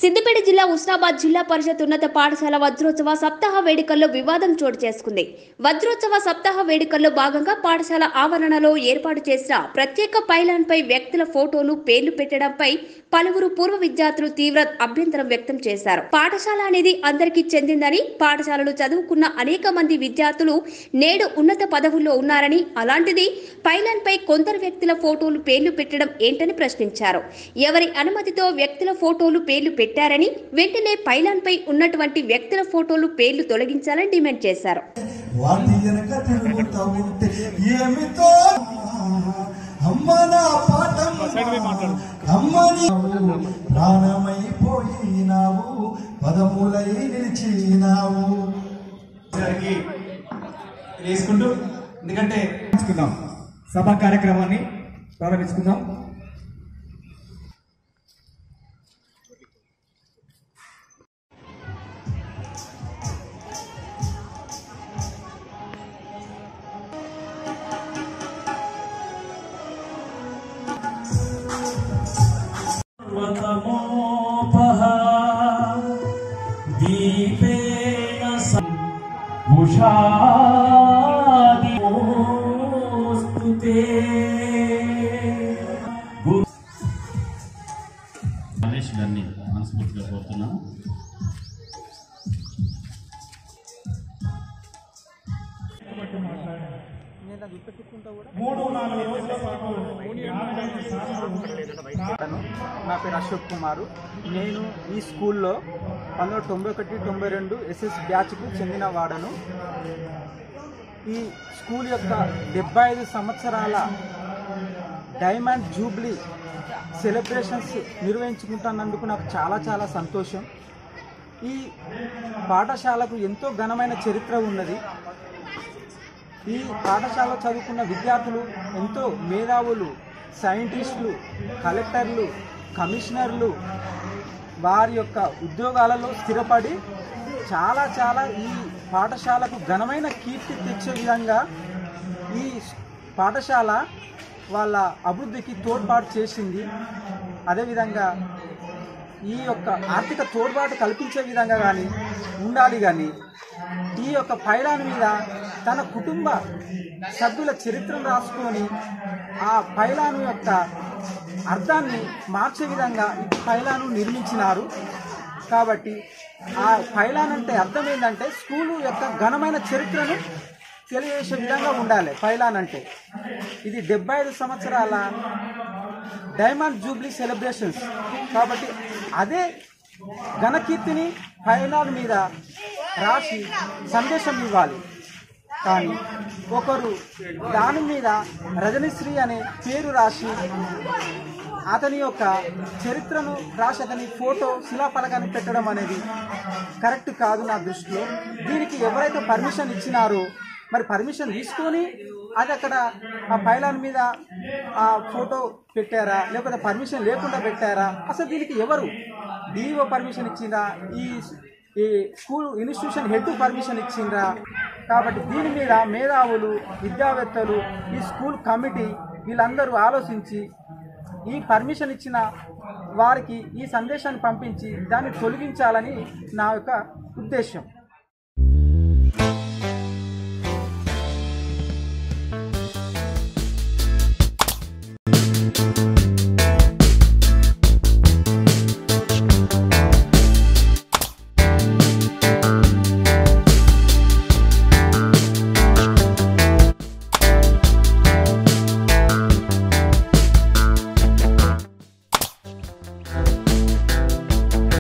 సిద్దిపేట జిల్లా ఉస్నాబాద్ జిల్లా పరిషత్ ఉన్నత పాఠశాల వజ్రోత్సవ సప్తాహ వేడుకల్లో వివాదం చోటు చేసుకుంది వజ్రోత్సవ సప్తాహ వేడుకల్లో భాగంగా పాఠశాల ఆవరణలో ఏర్పాటు చేసిన ప్రత్యేక పైలాన్పై వ్యక్తుల ఫోటోలు పేర్లు పెట్టడంపై పలువురు పూర్వ విద్యార్థులు తీవ్ర అభ్యంతరం వ్యక్తం చేశారు పాఠశాల అనేది అందరికీ చెందిందని పాఠశాలలు చదువుకున్న అనేక మంది విద్యార్థులు నేడు ఉన్నత పదవుల్లో ఉన్నారని అలాంటిది పైలాన్పై కొందరు వ్యక్తుల ఫోటోలు పేర్లు పెట్టడం ఏంటని ప్రశ్నించారు ఎవరి అనుమతితో వ్యక్తుల ఫోటోలు పేర్లు పెట్టారని వెంటనే పైలాన్పై ఉన్నటువంటి వ్యక్తుల ఫోటోలు పేర్లు తొలగించాలని డిమాండ్ చేశారు వాటి వెనక తిరుగుతా ఉంటే ఏమితో అమ్మ నా పాఠం అమ్మని ప్రాణమైపోయినావు పదములై నిలిచినావు గారికి వేసుకుంటూ ఎందుకంటే ప్రారంభించుకుందాం సభా కార్యక్రమాన్ని ప్రారంభించుకుందాం पर्वतमोपः दीपेन भुषादिस्तु ते गुरु గణేష్ గారిని మనస్ఫూర్తిగా కోరుతున్నాను నా పేరు అశోక్ కుమారు నేను ఈ స్కూల్లో పంతొమ్మిది తొంభై ఒకటి తొంభై రెండు ఎస్ఎస్ బ్యాచ్కు చెందిన వాడను ఈ స్కూల్ యొక్క డెబ్బై ఐదు సంవత్సరాల డైమండ్ జూబ్లీ సెలబ్రేషన్స్ నిర్వహించుకుంటున్నందుకు నాకు చాలా చాలా సంతోషం ఈ పాఠశాలకు ఎంతో ఘనమైన చరిత్ర ఉన్నది ఈ పాఠశాలలో చదువుకున్న విద్యార్థులు ఎంతో మేధావులు సైంటిస్టులు కలెక్టర్లు కమిషనర్లు వారి యొక్క ఉద్యోగాలలో స్థిరపడి చాలా చాలా ఈ పాఠశాలకు ఘనమైన కీర్తి తెచ్చే విధంగా ఈ పాఠశాల వాళ్ళ అభివృద్ధికి తోడ్పాటు చేసింది అదేవిధంగా ఈ యొక్క ఆర్థిక తోడ్పాటు కల్పించే విధంగా కానీ ఉండాలి కానీ ఈ యొక్క పైలాన్ మీద తన కుటుంబ సభ్యుల చరిత్రను రాసుకొని ఆ పైలాను యొక్క అర్థాన్ని మార్చే విధంగా ఈ పైలాను నిర్మించినారు కాబట్టి ఆ పైలాన్ అంటే అర్థం ఏంటంటే స్కూలు యొక్క ఘనమైన చరిత్రను తెలియజేసే విధంగా ఉండాలి పైలాన్ అంటే ఇది డెబ్బై ఐదు సంవత్సరాల డైమండ్ జూబ్లీ సెలబ్రేషన్స్ కాబట్టి అదే ఘనకీర్తిని పైలాన్ మీద రాసి సందేశం ఇవ్వాలి కానీ ఒకరు దాని మీద రజనిశ్రీ అనే పేరు రాసి అతని యొక్క చరిత్రను రాసి అతని ఫోటో శిలాఫలకాన్ని పెట్టడం అనేది కరెక్ట్ కాదు నా దృష్టిలో దీనికి ఎవరైతే పర్మిషన్ ఇచ్చినారో మరి పర్మిషన్ తీసుకొని అది అక్కడ ఆ పైలాన్ మీద ఆ ఫోటో పెట్టారా లేకపోతే పర్మిషన్ లేకుండా పెట్టారా అసలు దీనికి ఎవరు డిఓ పర్మిషన్ ఇచ్చిందా ఈ ఈ స్కూల్ ఇన్స్టిట్యూషన్ హెడ్ పర్మిషన్ ఇచ్చిండ్రా కాబట్టి దీని మీద మేధావులు విద్యావేత్తలు ఈ స్కూల్ కమిటీ వీళ్ళందరూ ఆలోచించి ఈ పర్మిషన్ ఇచ్చిన వారికి ఈ సందేశాన్ని పంపించి దాన్ని తొలగించాలని నా యొక్క ఉద్దేశం